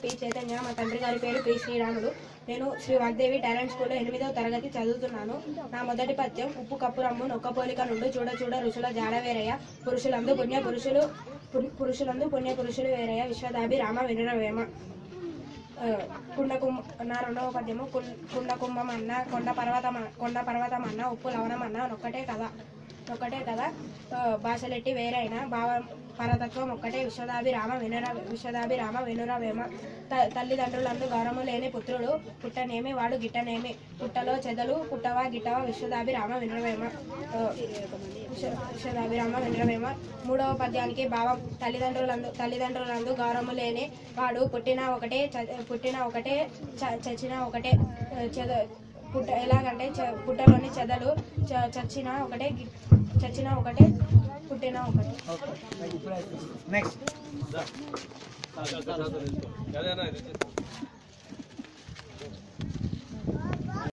P Chaitanya మా తండ్రి గారి పేరు పి శ్రీరాములు నేను శ్రీ వాగ్దేవి టాలెంట్ స్కూల్లో ఎనిమిదవ తరగతి చదువుతున్నాను నా మొదటి పద్యం ఉప్పు కప్పు రమ్ము నొక్క పోలిక నుండి చూడ చూడ రుచుల జాడ వేరయ్య పురుషులందు పుణ్య పురుషులు పురు- పురుషులందు పుణ్య పురుషులు వేరయ్య విశ్వదాభి రామ వినురవేమ ఆ, కుండ కుం నా రెండవ పద్యము కుం- కుండ కుంభం అన్న కొండ పర్వతం అన్న- కొండ పర్వతం అన్న ఉప్పు లవణం అన్న ఒక్కటే కదా ఒక్కటే కదా ఆ, భాషలెట్టి వేరైన భావ పరతత్వం ఒక్కటే విశ్వదాభి రామ వినుర విశ్వదాభి రామ వినురవేమ త- తల్లిదండ్రులందు గౌరవము లేని పుత్రుడు పుట్టనేమి వాడు గిట్టనేమి పుట్టలో చెదలు పుట్టవా గిట్టవా విశ్వదాభి రామ వినురవేమ ఆ, విశ్వ- విశ్వదాభిరామ వినురవేమ మూడవ పద్యానికి భావం తల్లిదండ్రులందు తల్లిదండ్రులందు గౌరవము లేని వాడు పుట్టిన ఒకటే చ- పుట్టిన ఒకటే చ- చచ్చిన ఒకటే ఆ, చెద పుట్ట ఎలాగంటే చ- పుట్టలోని చెదలు చ- చచ్చిన ఒకటే గి- చచ్చిన ఒకటే పుట్టిన ఒకటే నెక్స్ట్ అదే అన్న ఇది.